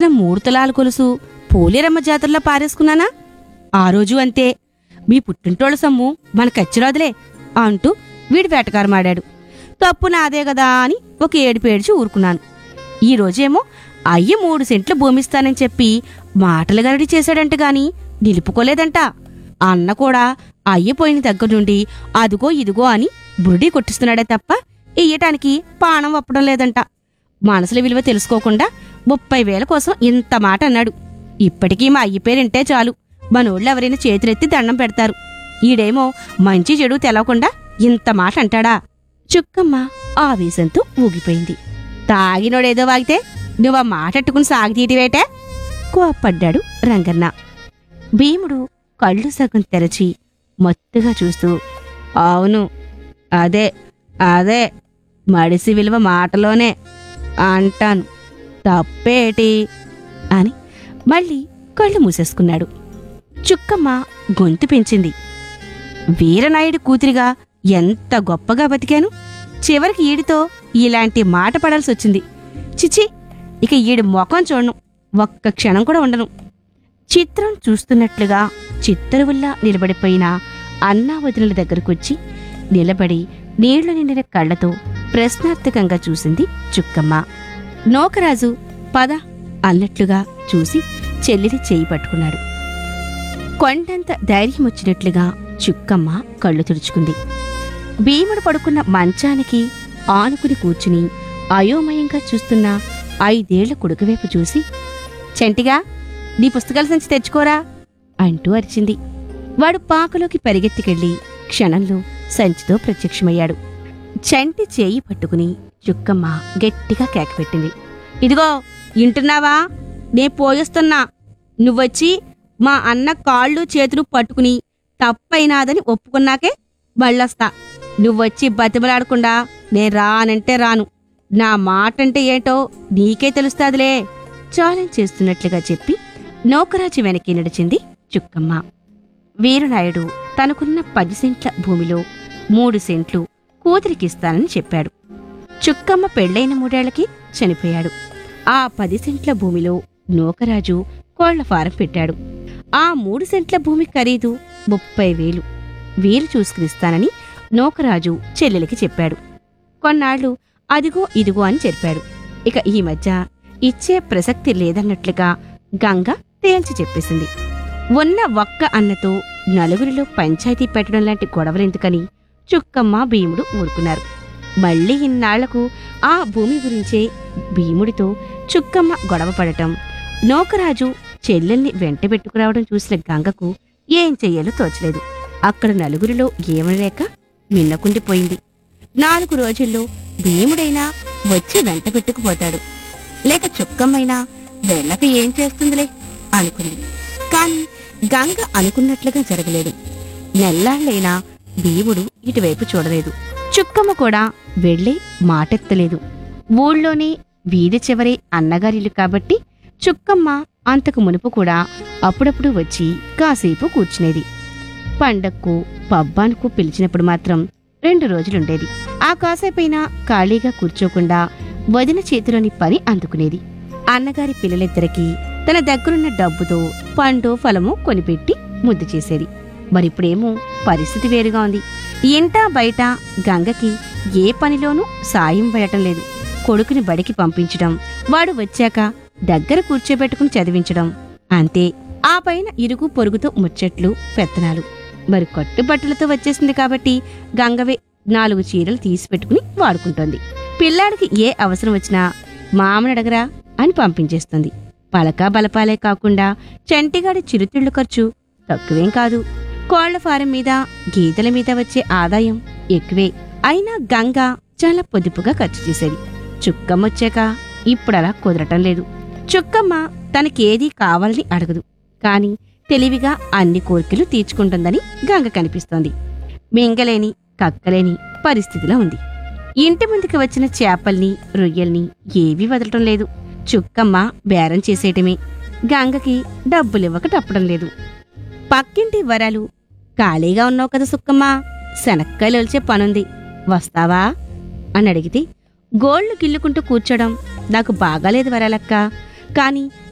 మూడు తులాల కొలుసు పోలేరమ్మ జాతరలో పారేసుకున్నానా ఆ రోజు అంతే మీ పుట్టింటోళ్ళ సొమ్ము మన కచ్చిరాదులే అంటూ వీడి వేటకారమాడాడు తప్పు నాదే కదా అని ఒక ఏడుపు ఏడ్చి ఊరుకున్నాను ఈ రోజేమో అయ్య మూడు సెంట్లు భూమిస్తానని చెప్పి మాటలు గరడి చేశాడంట గాని నిలుపుకోలేదంట అన్న కూడా అయ్య పోయిన దగ్గర నుండి అదిగో ఇదిగో అని బురుడి కొట్టిస్తున్నాడే తప్ప ఇయ్యటానికి పానం ఒప్పడం లేదంట మనసుల విలువ తెలుసుకోకుండా ముప్పై వేల కోసం ఇంత మాట అన్నాడు ఇప్పటికీ మా అయ్య పేరింటే చాలు మనోళ్ళు ఎవరైనా చేతులెత్తి దండం పెడతారు ఈడేమో మంచి చెడు తెలవకుండా ఇంత మాట అంటాడా చుక్కమ్మ ఆవేశంతో ఊగిపోయింది తాగినోడేదో వాగితే నువ్వు ఆ మాటట్టుకుని సాగితీటివేటే కోప్పడ్డాడు రంగన్న భీముడు కళ్ళు సగం తెరచి మత్తుగా చూస్తూ అవును అదే అదే మడిసి విలువ మాటలోనే అంటాను తప్పేటి అని మళ్ళీ కళ్ళు మూసేసుకున్నాడు చుక్కమ్మ గొంతు పెంచింది వీరనాయుడు కూతురిగా ఎంత గొప్పగా బతికాను చివరికి ఈడితో ఇలాంటి మాట పడాల్సి వచ్చింది చిచి ఇక ఈడి ముఖం చూడను ఒక్క క్షణం కూడా ఉండను చిత్రం చూస్తున్నట్లుగా చిత్తరువుల్లా నిలబడిపోయిన అన్నా వదినల దగ్గరకొచ్చి నిలబడి నీళ్లు నిండిన కళ్ళతో ప్రశ్నార్థకంగా చూసింది చుక్కమ్మ నోకరాజు పద అన్నట్లుగా చూసి చెల్లిని చేయి పట్టుకున్నాడు కొండంత ధైర్యం వచ్చినట్లుగా చుక్కమ్మ కళ్ళు తుడుచుకుంది భీముడు పడుకున్న మంచానికి ఆనుకుని కూర్చుని అయోమయంగా చూస్తున్న ఐదేళ్ల కొడుకువైపు చూసి చంటిగా నీ పుస్తకాల సంచి తెచ్చుకోరా అంటూ అరిచింది వాడు పాకలోకి పరిగెత్తికెళ్ళి క్షణంలో సంచితో ప్రత్యక్షమయ్యాడు చంటి చేయి పట్టుకుని చుక్కమ్మ గట్టిగా కేకపెట్టింది ఇదిగో ఇంటున్నావా నే పోయొస్తున్నా నువ్వొచ్చి మా అన్న కాళ్ళు చేతులు పట్టుకుని తప్పైనాదని ఒప్పుకున్నాకే మళ్ళొస్తా నువ్వొచ్చి బతిమలాడకుండా నేను రానంటే రాను నా మాటంటే ఏంటో నీకే తెలుస్తాదిలే ఛాలెంజ్ చేస్తున్నట్లుగా చెప్పి నౌకరాజు వెనక్కి నడిచింది చుక్కమ్మ వీరునాయుడు తనకున్న పది సెంట్ల భూమిలో మూడు సెంట్లు కూతురికిస్తానని చెప్పాడు చుక్కమ్మ పెళ్లైన మూడేళ్లకి చనిపోయాడు ఆ పది సెంట్ల భూమిలో నూకరాజు కోళ్ల ఫారం పెట్టాడు ఆ మూడు సెంట్ల భూమి ఖరీదు ముప్పై వేలు వీలు చూసుకునిస్తానని నూకరాజు చెల్లెలికి చెప్పాడు కొన్నాళ్లు అదిగో ఇదిగో అని చెప్పాడు ఇక ఈ మధ్య ఇచ్చే ప్రసక్తి లేదన్నట్లుగా గంగ తేల్చి చెప్పేసింది ఉన్న ఒక్క అన్నతో నలుగురిలో పంచాయతీ పెట్టడం లాంటి గొడవలెందుకని చుక్కమ్మ భీముడు ఊరుకున్నారు మళ్ళీ ఇన్నాళ్లకు ఆ భూమి గురించే భీముడితో చుక్కమ్మ గొడవ పడటం నౌకరాజు చెల్లెల్ని వెంట పెట్టుకురావడం చూసిన గంగకు ఏం చెయ్యాలో తోచలేదు అక్కడ నలుగురిలో ఏమనలేక మిన్నకుండిపోయింది నాలుగు రోజుల్లో భీముడైనా వచ్చి వెంట పెట్టుకుపోతాడు లేక చుక్కమ్మైనా వెళ్ళక ఏం చేస్తుందిలే అనుకుంది కాని గంగ అనుకున్నట్లుగా జరగలేదు నెల్లాళ్ళైనా భీముడు ఇటువైపు చూడలేదు చుక్కమ్మ కూడా వెళ్ళే మాటెత్తలేదు ఊళ్ళోనే వీధి చివరే అన్నగారిల్లు కాబట్టి చుక్కమ్మ అంతకు మునుపు కూడా అప్పుడప్పుడు వచ్చి కాసేపు కూర్చునేది పండక్కు పబ్బానికి పిలిచినప్పుడు మాత్రం రెండు రోజులుండేది ఆ కాసేపైనా ఖాళీగా కూర్చోకుండా వదిన చేతిలోని పని అందుకునేది అన్నగారి పిల్లలిద్దరికీ తన దగ్గరున్న డబ్బుతో పండు ఫలము కొనిపెట్టి ముద్దు చేసేది మరిప్పుడేమో పరిస్థితి వేరుగా ఉంది ఇంటా బయట గంగకి ఏ పనిలోనూ సాయం వేయటం లేదు కొడుకుని బడికి పంపించడం వాడు వచ్చాక దగ్గర కూర్చోబెట్టుకుని చదివించడం అంతే ఆ పైన ఇరుగు పొరుగుతో ముచ్చట్లు పెత్తనాలు మరి కట్టుబట్టలతో వచ్చేసింది కాబట్టి గంగవే నాలుగు చీరలు తీసి పెట్టుకుని వాడుకుంటోంది పిల్లాడికి ఏ అవసరం వచ్చినా మామని అడగరా అని పంపించేస్తుంది పలకా బలపాలే కాకుండా చంటిగాడి చిరుతిళ్ళు ఖర్చు తక్కువేం కాదు కోళ్ల ఫారం మీద గీతల మీద వచ్చే ఆదాయం ఎక్కువే అయినా గంగ చాలా పొదుపుగా ఖర్చు చేసేది చుక్కమ్మ వచ్చాక ఇప్పుడలా కుదరటం లేదు చుక్కమ్మ తనకేదీ కావాలని అడగదు కాని తెలివిగా అన్ని కోరికలు తీర్చుకుంటుందని గంగ కనిపిస్తోంది మింగలేని కక్కలేని పరిస్థితిలో ఉంది ఇంటి ముందుకు వచ్చిన చేపల్ని రొయ్యల్ని ఏవీ వదలటం లేదు చుక్కమ్మ బేరం చేసేయటమే గంగకి డబ్బులివ్వక తప్పడం లేదు పక్కింటి వరాలు ఖాళీగా ఉన్నావు కదా సుక్కమ్మ శనక్కాయలు ఒలిచే పనుంది వస్తావా అని అడిగితే గోళ్లు గిల్లుకుంటూ కూర్చోడం నాకు బాగాలేదు వరాలక్క కాని